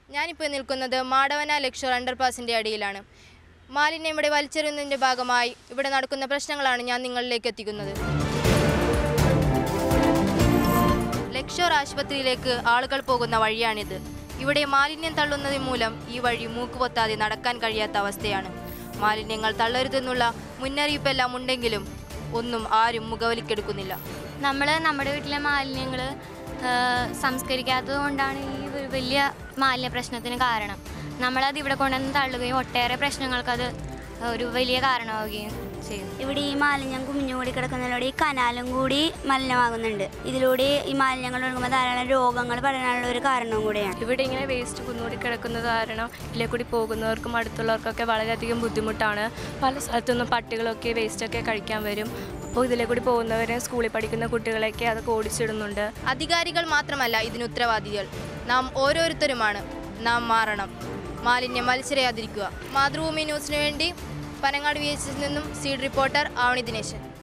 ഞാനിപ്പോൾ നിൽക്കുന്നത് മാടവന ലക്ഷർ അണ്ടർപാസിൻ്റെ അടിയിലാണ് മാലിന്യം ഇവിടെ വലിച്ചെറിയുന്നതിൻ്റെ ഭാഗമായി ഇവിടെ നടക്കുന്ന പ്രശ്നങ്ങളാണ് ഞാൻ നിങ്ങളിലേക്ക് എത്തിക്കുന്നത് ലക്ഷോർ ആശുപത്രിയിലേക്ക് ആളുകൾ പോകുന്ന വഴിയാണിത് ഇവിടെ മാലിന്യം തള്ളുന്നത് മൂലം ഈ വഴി മൂക്കുപൊത്താതെ നടക്കാൻ കഴിയാത്ത അവസ്ഥയാണ് മാലിന്യങ്ങൾ തള്ളരുതെന്നുള്ള മുന്നറിയിപ്പെല്ലാം ഉണ്ടെങ്കിലും ഒന്നും ആരും മുഖവലിക്കെടുക്കുന്നില്ല നമ്മൾ നമ്മുടെ വീട്ടിലെ മാലിന്യങ്ങൾ സംസ്കരിക്കാത്തത് കൊണ്ടാണ് ഈ ഒരു വലിയ മാലിന്യ പ്രശ്നത്തിന് കാരണം നമ്മളത് ഇവിടെ കൊണ്ടുവന്ന് തള്ളുകയും ഒട്ടേറെ പ്രശ്നങ്ങൾക്ക് അത് ഒരു വലിയ കാരണമാവുകയും ചെയ്യുന്നു ഇവിടെ ഈ മാലിന്യം കുമിഞ്ഞുകൂടി കിടക്കുന്നതിലൂടെ ഈ കനാലും കൂടി മലിനമാകുന്നുണ്ട് ഇതിലൂടെ ഈ മാലിന്യങ്ങൾ ഒഴുകുമ്പോൾ ധാരാളം രോഗങ്ങൾ പടരാനുള്ള ഒരു കാരണവും കൂടിയാണ് ഇവിടെ ഇങ്ങനെ വേസ്റ്റ് കുന്നുകൂടി കിടക്കുന്നത് കാരണം ഇതിലെ കൂടി പോകുന്നവർക്കും അടുത്തുള്ളവർക്കൊക്കെ വളരെയധികം ബുദ്ധിമുട്ടാണ് പല സ്ഥലത്തുനിന്നും പട്ടികളൊക്കെ വേസ്റ്റൊക്കെ കഴിക്കാൻ വരും അപ്പോൾ ഇതിലെ കൂടി പോകുന്നവരെ സ്കൂളിൽ പഠിക്കുന്ന കുട്ടികളെയൊക്കെ അത് ഓടിച്ചിടുന്നുണ്ട് അധികാരികൾ മാത്രമല്ല ഇതിന് ഉത്തരവാദികൾ നാം ഓരോരുത്തരുമാണ് നാം മാറണം മാലിന്യം മത്സരയാതിരിക്കുക മാതൃഭൂമി ന്യൂസിനു വേണ്ടി പനങ്ങാട് വി എച്ച് നിന്നും സീഡ് റിപ്പോർട്ടർ ആവണി ദിനേശൻ